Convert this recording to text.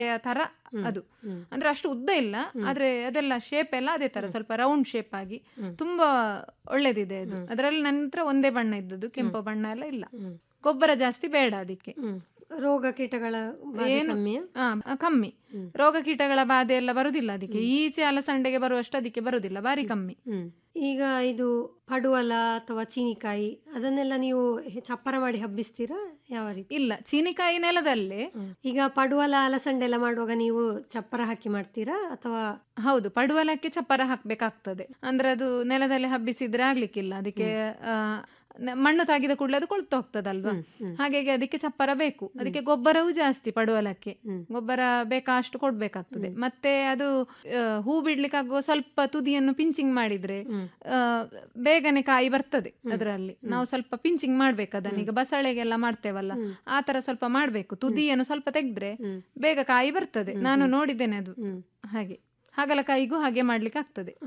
ತರ ಅದು ಅಂದ್ರೆ ಅಷ್ಟು ಉದ್ದ ಇಲ್ಲ ಆದ್ರೆ ಅದೆಲ್ಲ ಶೇಪ್ ಎಲ್ಲ ಅದೇ ತರ ಸ್ವಲ್ಪ ರೌಂಡ್ ಶೇಪ್ ಆಗಿ ತುಂಬಾ ಒಳ್ಳೇದಿದೆ ಅದು ಅದರಲ್ಲಿ ನಂತರ ಒಂದೇ ಬಣ್ಣ ಇದ್ದದ್ದು ಕೆಂಪು ಬಣ್ಣ ಎಲ್ಲ ಇಲ್ಲ ಗೊಬ್ಬರ ಜಾಸ್ತಿ ಬೇಡ ಅದಕ್ಕೆ ಹ್ಮ್. ರೋಗ ಕೀಟಗಳ ಬಾಧೆ ಏನು ಕಮ್ಮಿಯಾ? ಆ, ಕಮ್ಮಿ ರೋಗ ಕೀಟಗಳ ಬಾಧೆ ಎಲ್ಲ ಬರುದಿಲ್ಲ ಅದಕ್ಕೆ ಈಚೆ ಅಲಸಂಡೆಗೆ ಬರುವಷ್ಟು ಅದಕ್ಕೆ ಬರುದಿಲ್ಲ ಬಾರಿ ಕಮ್ಮಿ ಹ್ಮ್. ಈಗ ಇದು ಪಡುವಲ ಅಥವಾ ಚೀನಿಕಾಯಿ ಅದನ್ನೆಲ್ಲ ನೀವು ಹೆ- ಚಪ್ಪರ ಮಾಡಿ ಹಬ್ಬಿಸ್ತೀರಾ ಯಾವ ರೀತಿ ಇಲ್ಲ ಚೀನಿಕಾಯಿ ನೆಲದಲ್ಲೇ ಈಗ ಪಡುವಲ ಅಲಸಂಡೆ ಎಲ್ಲ ಮಾಡುವಾಗ ನೀವು ಚಪ್ಪರ ಹಾಕಿ ಮಾಡ್ತೀರಾ ಅಥವಾ ಹೌದು ಪಡುವಲಕ್ಕೆ ಚಪ್ಪರ ಹಾಕ್ಬೇಕಾಗ್ತದೆ ಅಂದ್ರೆ ಅದು ನೆಲದಲ್ಲಿ ಹಬ್ಬಿಸಿದ್ರೆ ಆಗ್ಲಿಕ್ಕಿಲ್ಲ ಅದಕ್ಕೆ ಆ, ನ- ಮಣ್ಣು ತಾಗಿದ ಕೂಡಲೇ ಅದು ಕೊಳ್ತು ಹೋಗ್ತದಲ್ವಾ ಹಾಗಾಗಿ ಅದಕ್ಕೆ ಚಪ್ಪರ ಬೇಕು ಅದಕ್ಕೆ ಗೊಬ್ಬರವೂ ಜಾಸ್ತಿ ಪಡುವಲಕ್ಕೆ ಗೊಬ್ಬರ ಬೇಕಾಷ್ಟು ಕೊಡ್ಬೇಕಾಗ್ತದೆ ಮತ್ತೆ ಅದು ಆ, ಹೂ ಬಿಡ್ಲಿಕ್ಕಾಗುವ ಸ್ವಲ್ಪ ತುದಿಯನ್ನು ಪಿಂಚಿಂಗ್ ಮಾಡಿದ್ರೆ ಆ, ಬೇಗನೆ ಕಾಯಿ ಬರ್ತದೆ ಅದರಲ್ಲಿ ನಾವು ಸ್ವಲ್ಪ ಪಿಂಚಿಂಗ್ ಮಾಡ್ಬೇಕು ಅದನ್ನ ಈಗ ಬಸಳೆಗೆಲ್ಲ ಮಾಡ್ತೇವಲ್ಲ ಆ ತರ ಸ್ವಲ್ಪ ಮಾಡ್ಬೇಕು ತುದಿಯನ್ನು ಸ್ವಲ್ಪ ತೆಗೆದ್ರೆ ಬೇಗ ಕಾಯಿ ಬರ್ತದೆ ನಾನು ನೋಡಿದ್ದೇನೆ ಅದು ಹಾಗೆ ಹಾಗಲಕಾಯಿಗೂ ಹಾಗೆ ಮಾಡ್ಲಿಕ್ಕೆ ಆಗ್ತದೆ